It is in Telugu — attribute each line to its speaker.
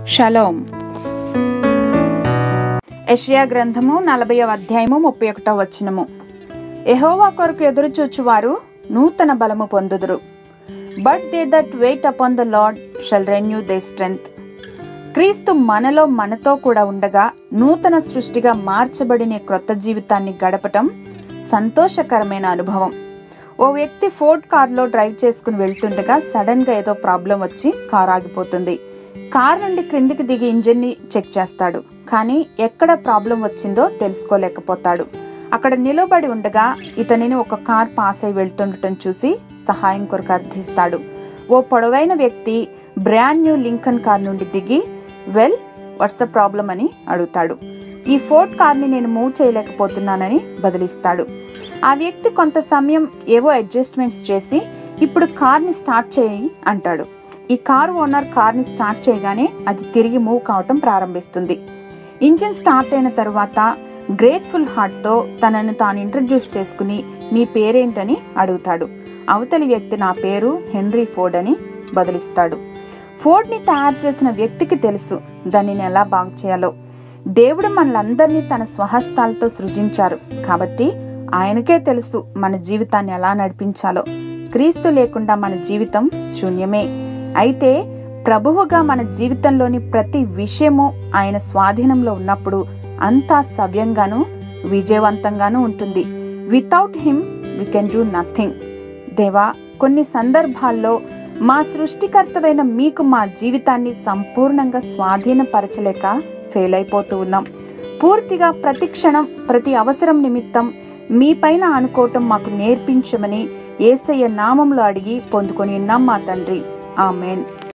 Speaker 1: షలోం యెషయా గ్రంథము నలభై అధ్యాయము ముప్పై ఒకటో వచనము ఎహోవా కొరకు ఎదురుచూచువారు నూతన బలము పొందుదురు but they that wait upon the Lord shall renew they strength క్రీస్తు మనలో మనతో కూడా ఉండగా నూతన సృష్టిగా మార్చబడిన క్రొత్త జీవితాన్ని గడపటం సంతోషకరమైన అనుభవం ఓ వ్యక్తి ఫోర్డ్ కార్లో డ్రైవ్ చేసుకుని వెళ్తుండగా సడన్ గా ఏదో ప్రాబ్లం వచ్చి కార్ ఆగిపోతుంది కార్ నుండి క్రిందికి దిగి ఇంజిన్ ని చెక్ చేస్తాడు కానీ ఎక్కడ ప్రాబ్లం వచ్చిందో తెలుసుకోలేకపోతాడు అక్కడ నిలబడి ఉండగా ఇతనిని ఒక కార్ పాస్ అయి వెళ్తుండటం చూసి సహాయం కొరకు అర్థిస్తాడు ఓ పొడవైన వ్యక్తి బ్రాండ్ న్యూ లింకన్ కార్ నుండి దిగి వెల్ వాట్స్ ద ప్రాబ్లం అని అడుగుతాడు ఈ ఫోర్డ్ కార్ని నేను మూవ్ చేయలేకపోతున్నానని బదిలిస్తాడు ఆ వ్యక్తి కొంత సమయం ఏవో అడ్జస్ట్మెంట్స్ చేసి ఇప్పుడు కార్ని స్టార్ట్ చేయి అంటాడు ఈ కార్ ఓనర్ కార్ని స్టార్ట్ చేయగానే అది తిరిగి మూవ్ కావటం ప్రారంభిస్తుంది ఇంజిన్ స్టార్ట్ అయిన తరువాత గ్రేట్ఫుల్ హార్ట్తో తనను తాను ఇంట్రడ్యూస్ చేసుకుని మీ పేరేంటని అడుగుతాడు అవతలి వ్యక్తి నా పేరు హెన్రీ ఫోర్డ్ అని బదిలిస్తాడు ఫోర్డ్ని తయారు చేసిన వ్యక్తికి తెలుసు దానిని ఎలా బాగు చేయాలో దేవుడు మనలందరినీ తన స్వహస్తాలతో సృజించారు కాబట్టి ఆయనకే తెలుసు మన జీవితాన్ని ఎలా నడిపించాలో క్రీస్తు లేకుండా మన జీవితం శూన్యమే అయితే ప్రభువుగా మన జీవితంలోని ప్రతి విషయము ఆయన స్వాధీనంలో ఉన్నప్పుడు అంతా సవ్యంగాను విజయవంతంగాను ఉంటుంది without him we can do nothing దేవా కొన్ని సందర్భాల్లో మా సృష్టికర్తవైన మీకు మా జీవితాన్ని సంపూర్ణంగా స్వాధీనపరచలేక ఫెయిల్ అయిపోతూ ఉన్నాం పూర్తిగా ప్రతి క్షణం ప్రతి అవసరం నిమిత్తం మీపైన అనుకోవటం మాకు నేర్పించమని ఏసయ్య నామంలో అడిగి పొందుకొని ఉన్నాం మా తండ్రి ఆమెన్